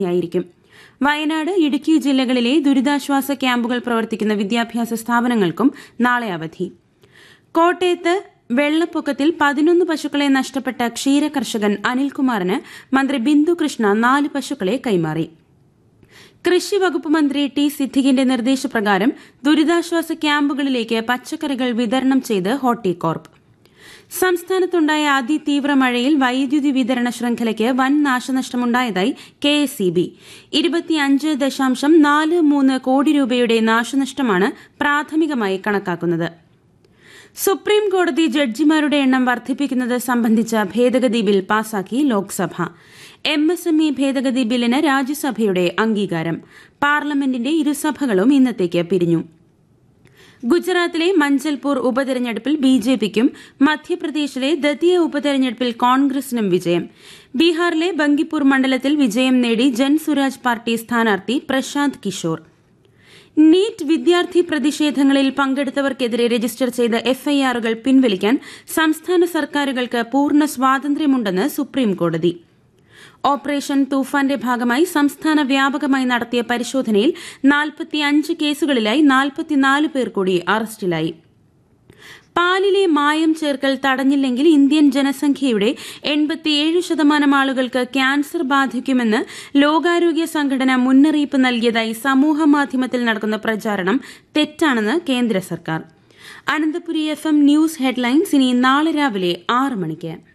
യായിരിക്കും വയനാട് ഇടുക്കി ജില്ലകളിലെ ദുരിതാശ്വാസ ക്യാമ്പുകൾ പ്രവർത്തിക്കുന്ന വിദ്യാഭ്യാസ സ്ഥാപനങ്ങൾക്കും നാളെ അവധി കോട്ടയത്ത് വെള്ളപ്പൊക്കത്തിൽ പതിനൊന്ന് പശുക്കളെ നഷ്ടപ്പെട്ട ക്ഷീര കർഷകൻ അനിൽകുമാറിന് മന്ത്രി ബിന്ദു കൃഷ്ണ നാല് പശുക്കളെ കൈമാറി കൃഷി വകുപ്പ് മന്ത്രി ടി സിദ്ദിഖിന്റെ നിർദ്ദേശപ്രകാരം ദുരിതാശ്വാസ ക്യാമ്പുകളിലേക്ക് പച്ചക്കറികൾ വിതരണം ചെയ്ത് ഹോർട്ടികോർപ്പ് സംസ്ഥാനത്തുണ്ടായ അതിതീവ്ര മഴയിൽ വൈദ്യുതി വിതരണ ശൃംഖലയ്ക്ക് വൻ നാശനഷ്ടമുണ്ടായതായി കെ എസ് ഇ ബി ഇരുപത്തിയഞ്ച് ദശാംശം നാല് മൂന്ന് കോടി രൂപയുടെ നാശനഷ്ടമാണ് പ്രാഥമികമായി കണക്കാക്കുന്നത് സുപ്രീം കോടതി ജഡ്ജിമാരുടെ എണ്ണം വർദ്ധിപ്പിക്കുന്നത് സംബന്ധിച്ച ഭേദഗതി ബിൽ പാസാക്കി Lok Sabha M S M E ഭേദഗതി ബില്ലിന് രാജ്യസഭയുടെ അംഗീകാരം പാർലമെന്റിന്റെ ഇരുസഭകളും ഇന്നത്തേക്ക് പിരിഞ്ഞു ഗുജറാത്തിലെ മഞ്ചൽപൂർ ഉപതെരഞ്ഞെടുപ്പിൽ ബി ജെ പിക്കും മധ്യപ്രദേശിലെ ദതിയ ഉപതെരഞ്ഞെടുപ്പിൽ കോൺഗ്രസിനും വിജയം ബീഹാറിലെ ബങ്കിപ്പൂർ മണ്ഡലത്തിൽ വിജയം നേടി ജൻസുരാജ് പാർട്ടി സ്ഥാനാർത്ഥി പ്രശാന്ത് കിഷോർ നീറ്റ് വിദ്യാർത്ഥി പ്രതിഷേധങ്ങളിൽ പങ്കെടുത്തവർക്കെതിരെ രജിസ്റ്റർ ചെയ്ത എഫ്ഐആറുകൾ പിൻവലിക്കാൻ സംസ്ഥാന സർക്കാരുകൾക്ക് പൂർണ്ണ സ്വാതന്ത്ര്യമുണ്ടെന്ന് സുപ്രീംകോടതി ഓപ്പറേഷൻ തൂഫാന്റെ ഭാഗമായി സംസ്ഥാന വ്യാപകമായി നടത്തിയ പരിശോധനയിൽ നാൽപ്പത്തിയഞ്ച് കേസുകളിലായി നാൽപ്പത്തിനാല് പേർ കൂടി അറസ്റ്റിലായി പാലിലെ മായം ചേർക്കൽ തടഞ്ഞില്ലെങ്കിൽ ഇന്ത്യൻ ജനസംഖ്യയുടെ എൺപത്തിയേഴ് ശതമാനം ആളുകൾക്ക് ക്യാൻസർ ബാധിക്കുമെന്ന് ലോകാരോഗ്യ സംഘടന മുന്നറിയിപ്പ് നൽകിയതായി സമൂഹമാധ്യമത്തിൽ നടക്കുന്ന പ്രചാരണം തെറ്റാണെന്ന് കേന്ദ്ര സർക്കാർ Ananthapuri F M news headlines ഇനി നാളെ രാവിലെ ആറ് മണിക്ക്